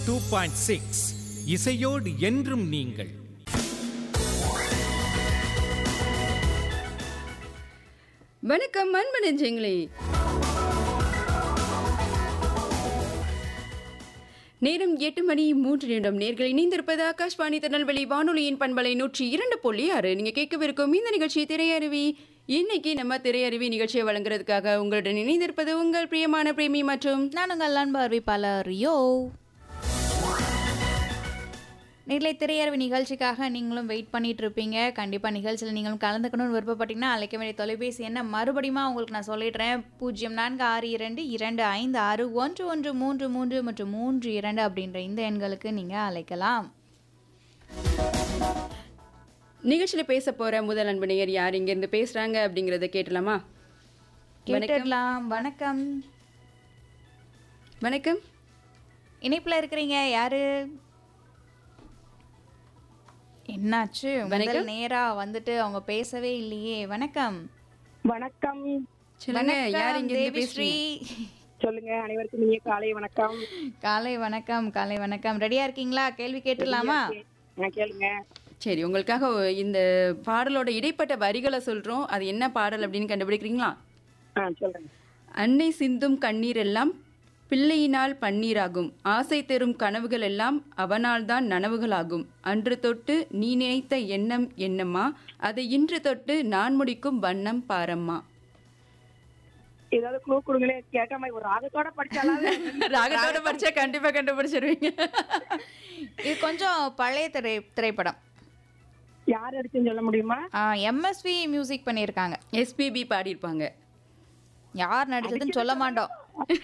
Two point six இசையோடு என்றும் நீங்கள் வணக்கம் அன்பு நெஞ்சங்களே நேரம் எட்டு மணி மூன்று நிமிடம் நேர்கள் இணைந்திருப்பது ஆகாஷ்வாணி திருநெல்வேலி வானொலியின் பண்பலை நூற்றி இரண்டு புள்ளி ஆறு நீங்க கேட்கவிருக்கும் இந்த நிகழ்ச்சி திரையருவி இன்னைக்கு நம்ம திரையருவி நிகழ்ச்சியை வழங்குறதுக்காக உங்களுடன் இணைந்திருப்பது உங்கள் பிரியமான பிரேமி மற்றும் நான் உங்கள் அன்பு அறிவிப்பாளர் யோ நேரில் திரையரவு நிகழ்ச்சிக்காக நீங்களும் வெயிட் பண்ணிட்டு இருப்பீங்க கண்டிப்பாக நிகழ்ச்சியில் நீங்களும் கலந்துக்கணும்னு விருப்பப்பட்டீங்கன்னா அழைக்க வேண்டிய தொலைபேசி என்ன மறுபடியும் உங்களுக்கு நான் சொல்லிடுறேன் பூஜ்ஜியம் நான்கு ஆறு இரண்டு இரண்டு ஐந்து ஆறு ஒன்று ஒன்று மூன்று மூன்று மற்றும் மூன்று இரண்டு அப்படின்ற இந்த எண்களுக்கு நீங்கள் அழைக்கலாம் நிகழ்ச்சியில பேச போற முதல் அன்பு நேயர் யார் இங்க இருந்து பேசுறாங்க அப்படிங்கறத கேட்டலாமா கேட்டுடலாம் வணக்கம் வணக்கம் இணைப்பில் இருக்கிறீங்க யாரு என்னாச்சு முதல் நேரா வந்துட்டு அவங்க பேசவே இல்லையே வணக்கம் வணக்கம் சொல்லுங்க யார் வணக்கம் இங்க இருந்து தேவிஸ்ரீ பேசுறீங்க சொல்லுங்க அனைவருக்கும் இனிய காலை வணக்கம் காலை வணக்கம் காலை வணக்கம் ரெடியா இருக்கீங்களா கேள்வி கேட்டுடலாமா நான் கேளுங்க சரி உங்களுக்காக இந்த பாடலோட இடைப்பட்ட வரிகளை சொல்றோம் அது என்ன பாடல் அப்படின்னு கண்டுபிடிக்கிறீங்களா ஆ சொல்றேன் அன்னை சிந்தும் கண்ணீர் எல்லாம் பிள்ளையினால் பன்னீராகும் ஆசை தரும் கனவுகள் எல்லாம் அவனால் தான் நனவுகளாகும் அன்று தொட்டு நீ நினைத்த எண்ணம் என்னம்மா அதை இன்று தொட்டு நான் முடிக்கும் வண்ணம் பாரம்மா ஏதாவது க்ளூ கொடுங்களேன் கேட்ட மாதிரி ஒரு ராகத்தோட படிச்சாலும் ராகத்தோட படிச்சா கண்டிப்பா கண்டுபிடிச்சிருவீங்க இது கொஞ்சம் பழைய திரை திரைப்படம் யார் அடிச்சுன்னு சொல்ல முடியுமா எம்எஸ்வி மியூசிக் பண்ணியிருக்காங்க எஸ்பிபி பாடியிருப்பாங்க யார் நடிச்சதுன்னு சொல்ல மாட்டோம்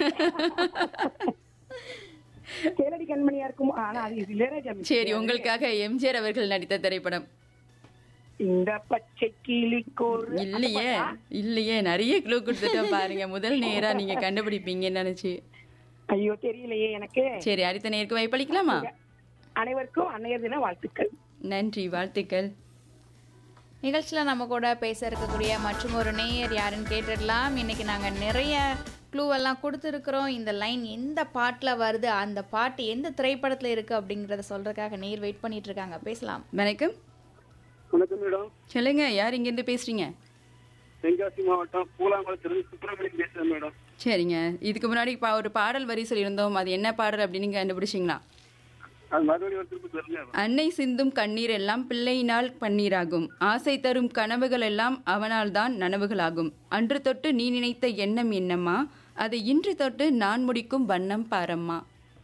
கேளடி கண்மணியா இருக்கும் ஆனா அது இது இளையராஜா music. சரி உங்களுக்காக எம்ஜிஆர் அவர்கள் நடித்த திரைப்படம் இந்த பச்சை கிளிக்கோர் இல்லையே இல்லையே நிறைய க்ளூ கொடுத்துட்டோம் பாருங்க முதல் நேரா நீங்க கண்டுபிடிப்பீங்கன்னு நினைச்சு ஐயோ தெரியலையே எனக்கு சரி அடுத்த நேருக்கு வாய்ப்பளிக்கலாமா அனைவருக்கும் அன்னையர் தின வாழ்த்துக்கள் நன்றி வாழ்த்துக்கள் நிகழ்ச்சியில் நம்ம கூட பேச இருக்கக்கூடிய மற்றும் ஒரு நேயர் யாருன்னு கேட்டுடலாம் இன்னைக்கு நாங்கள் நிறைய க்ளூவெல்லாம் கொடுத்துருக்குறோம் இந்த லைன் எந்த பாட்டில் வருது அந்த பாட்டு எந்த திரைப்படத்தில் இருக்குது அப்படிங்கிறத சொல்கிறதுக்காக நேர் வெயிட் பண்ணிட்டு இருக்காங்க பேசலாம் வணக்கம் வணக்கம் மேடம் சொல்லுங்க யார் இங்க இருந்து பேசுறீங்க தென்காசி மாவட்டம் பூலாங்குளத்திலிருந்து சுப்பிரமணியம் பேசுறேன் மேடம் சரிங்க இதுக்கு முன்னாடி பா ஒரு பாடல் வரி சொல்லியிருந்தோம் அது என்ன பாடல் அப்படின்னு கண்டுபிடிச்சிங்களா அது மறுபடியும் ஒரு திருப்பி சொல்லுங்க அன்னை சிந்தும் கண்ணீர் எல்லாம் பிள்ளையினால் பன்னீராகும் ஆசை தரும் கனவுகள் எல்லாம் அவனால் தான் நனவுகளாகும் அன்று தொட்டு நீ நினைத்த எண்ணம் என்னம்மா அதை இன்று தொட்டு நான் முடிக்கும் வண்ணம் பாரம்மா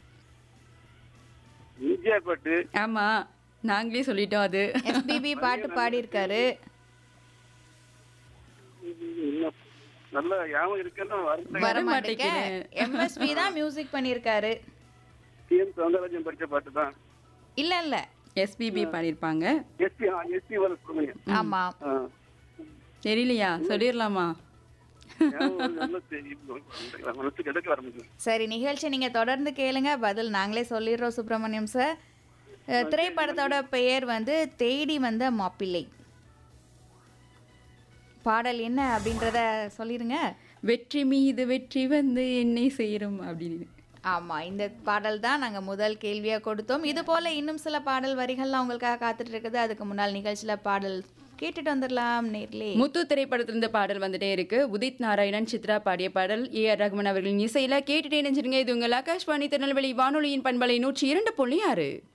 எம்ஜிஆர் பாட்டு ஆமா நாங்களே சொல்லிட்டோம் அது எஸ்பிபி பாட்டு பாடியிருக்காரு இன்னும் நல்ல ஞாபகம் இருக்குன்னு வருத்தம் வர மாட்டேங்க எம்எஸ்வி தான் மியூசிக் பண்ணியிருக்காரு டி எம் சவுந்தரராஜன் படிச்ச பாட்டு தான் இல்லை இல்லை எஸ்பிபி பாடியிருப்பாங்க எஸ்பி எஸ்பி வர சுப்பிரமணியம் ஆமாம் ஆ. தெரியலையா சொல்லிடலாமா ஞாபகம் நல்ல தெரியும். மனசுக்கு எடுக்க வர முடியும் சரி நிகழ்ச்சி நீங்கள் தொடர்ந்து கேளுங்க பதில் நாங்களே சொல்லிடுறோம் சுப்பிரமணியம் சார் அஹ், திரைப்படத்தோட பெயர் வந்து தேடி வந்த மாப்பிள்ளை பாடல் என்ன அப்படின்றத சொல்லிடுங்க வெற்றி மீது வெற்றி வந்து என்னை சேரும் அப்படின்னு ஆமாம் இந்த பாடல் தான் நாங்கள் முதல் கேள்வியாக கொடுத்தோம் இது போல் இன்னும் சில பாடல் வரிகள்லாம் உங்களுக்காக காத்துட்டு இருக்குது அதுக்கு முன்னால் நிகழ்ச்சியில் பாடல் கேட்டுட்டு வந்துடலாம் நேர்லே முத்து திரைப்படத்திலிருந்து பாடல் வந்துட்டே இருக்கு உதித் நாராயணன் சித்ரா பாடிய பாடல் ஏ ஆர் ரகுமன் அவர்களின் இசையில கேட்டுட்டே நினைச்சிருங்க இது உங்கள் ஆகாஷ்வாணி திருநெல்வேலி வானொலியின் பண்பலை நூற்றி இரண்டு புள்ளி ஆறு